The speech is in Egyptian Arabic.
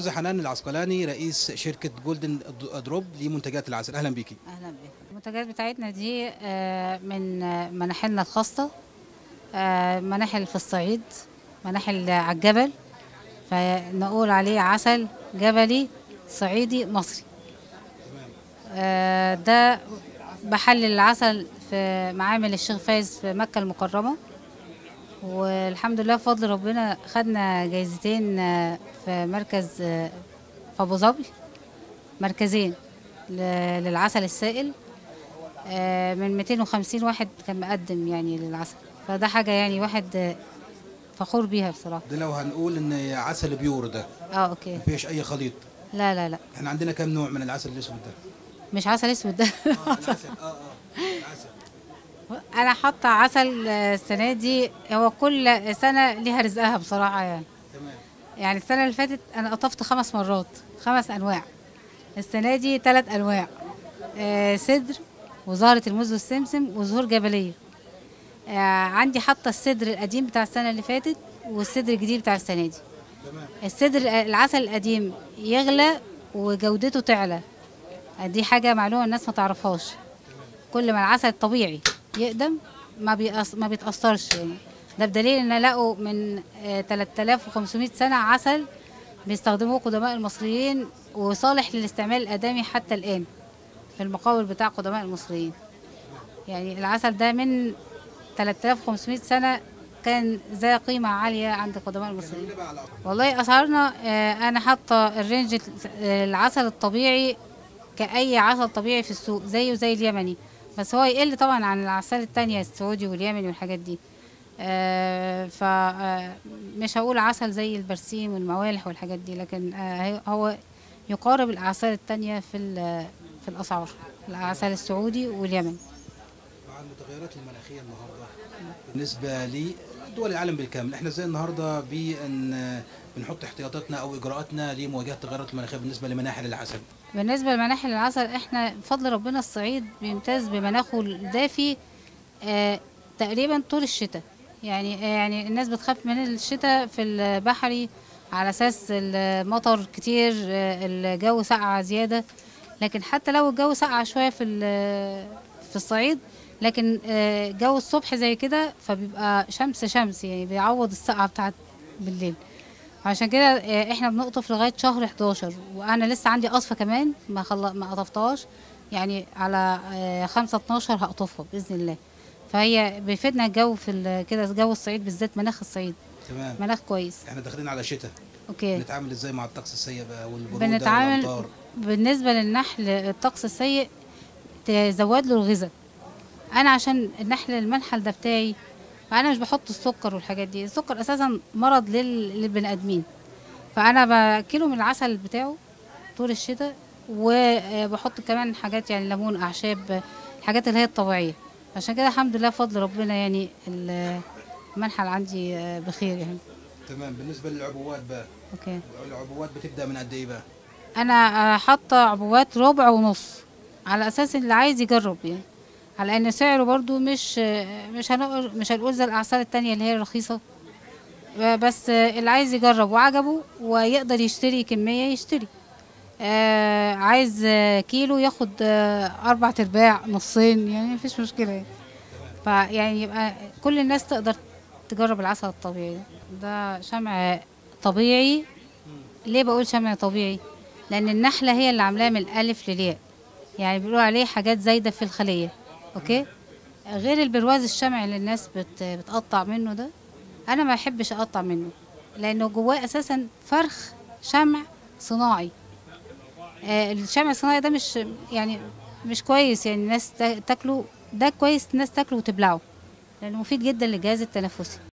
استاذه حنان العسقلاني رئيس شركه جولدن دروب لمنتجات العسل اهلا بيكي اهلا بك المنتجات بتاعتنا دي آه، من آه، مناحلنا الخاصه آه، مناحل في الصعيد مناحل على الجبل فنقول عليه عسل جبلي صعيدي مصري آه، ده بحلل العسل في معامل الشيخ فايز في مكة المكرمة والحمد لله بفضل ربنا خدنا جايزتين آه، في مركز آه، في أبو ظبي مركزين ل- للعسل السائل آه، من 250 واحد كان مقدم يعني للعسل فده حاجة يعني واحد آه، فخور بيها بصراحة ده لو هنقول ان عسل بيور ده اه اوكي ما فيش اي خليط لا لا لا احنا عندنا كام نوع من العسل الاسود ده مش عسل اسود ده اه العسل اه اه العسل انا حاطه عسل آه، السنه دي هو كل سنه ليها رزقها بصراحه يعني تمام يعني السنه اللي فاتت انا قطفت خمس مرات خمس انواع السنه دي ثلاث انواع آه، سدر وزهره الموز والسمسم وزهور جبليه آه، عندي حاطه السدر القديم بتاع السنه اللي فاتت والسدر الجديد بتاع السنه دي تمام السدر العسل القديم يغلى وجودته تعلى دي حاجة معلومة الناس ما تعرفهاش كل ما العسل الطبيعي يقدم ما بيأص... ما بيتأثرش يعني ده بدليل ان لقوا من آه، 3500 سنة عسل بيستخدموه قدماء المصريين وصالح للاستعمال الآدمي حتى الآن في المقابر بتاع قدماء المصريين يعني العسل ده من 3500 سنة كان ذا قيمة عالية عند قدماء المصريين كلمنا بقى على أكتر. والله اسعارنا آه، انا حاطه الرينج آه، العسل الطبيعي كاي عسل طبيعي في السوق زيه زي اليمني بس هو يقل طبعا عن العسل التانية السعودي واليمني والحاجات دي فمش هقول عسل زي البرسيم والموالح والحاجات دي لكن آه، هي- هو يقارب الاعسال التانية في ال- في الاسعار العسل السعودي واليمني مع المتغيرات المناخيه النهارده بالنسبه لدول العالم بالكامل احنا ازاي النهارده بان بنحط احتياطاتنا او اجراءاتنا لمواجهه التغيرات المناخيه بالنسبه لمناحل العسل بالنسبة لمناحل العسل احنا بفضل ربنا الصعيد بيمتاز بمناخه الدافي آه تقريبا طول الشتاء يعني آه يعني الناس بتخاف من الشتاء في البحري على اساس المطر كتير آه الجو ساقع زيادة لكن حتى لو الجو ساقع شوية في ال- في الصعيد لكن آه جو الصبح زي كده فبيبقى شمس شمس يعني بيعوض السقعة بتاعت بالليل عشان كده آه، احنا بنقطف لغايه شهر 11 وانا لسه عندي قصفه كمان ما خل... ما قطفتهاش يعني على آه، 5 12 هقطفها باذن الله فهي بيفيدنا الجو في ال- كده جو الصعيد بالذات مناخ الصعيد تمام مناخ كويس احنا داخلين على شتاء اوكي بنتعامل ازاي مع الطقس السيء بقى والبروده بنتعامل والامطار بالنسبه للنحل الطقس السيء تزود له الغذاء انا عشان النحل المنحل ده بتاعي فانا مش بحط السكر والحاجات دي السكر اساسا مرض لل- للبني ادمين فانا باكله من العسل بتاعه طول الشتاء وبحط كمان حاجات يعني ليمون اعشاب الحاجات اللي هي الطبيعيه عشان كده الحمد لله بفضل ربنا يعني ال- المنحل عندي آه، بخير يعني تمام بالنسبه للعبوات بقى اوكي العبوات بتبدا من قد ايه بقى انا آه، حاطه عبوات ربع ونص على اساس اللي عايز يجرب يعني على ان سعره برضو مش آه، مش هنقول مش هنقول زي الاعسال التانية اللي هي رخيصه آه، بس آه، اللي عايز يجرب وعجبه ويقدر يشتري كميه يشتري آه عايز آه، كيلو ياخد آه اربع ارباع نصين يعني مفيش مشكله يعني فيعني يبقى كل الناس تقدر تجرب العسل الطبيعي ده شمع طبيعي ليه بقول شمع طبيعي لان النحله هي اللي عاملاه من الالف للياء يعني بيقولوا عليه حاجات زايده في الخليه اوكي غير البرواز الشمعي اللي الناس بت بتقطع منه ده انا ما بحبش اقطع منه لانه جواه اساسا فرخ شمع صناعي آه الشمع الصناعي ده مش يعني مش كويس يعني الناس تا- تاكله ده كويس الناس تاكله وتبلعه لانه مفيد جدا للجهاز التنفسي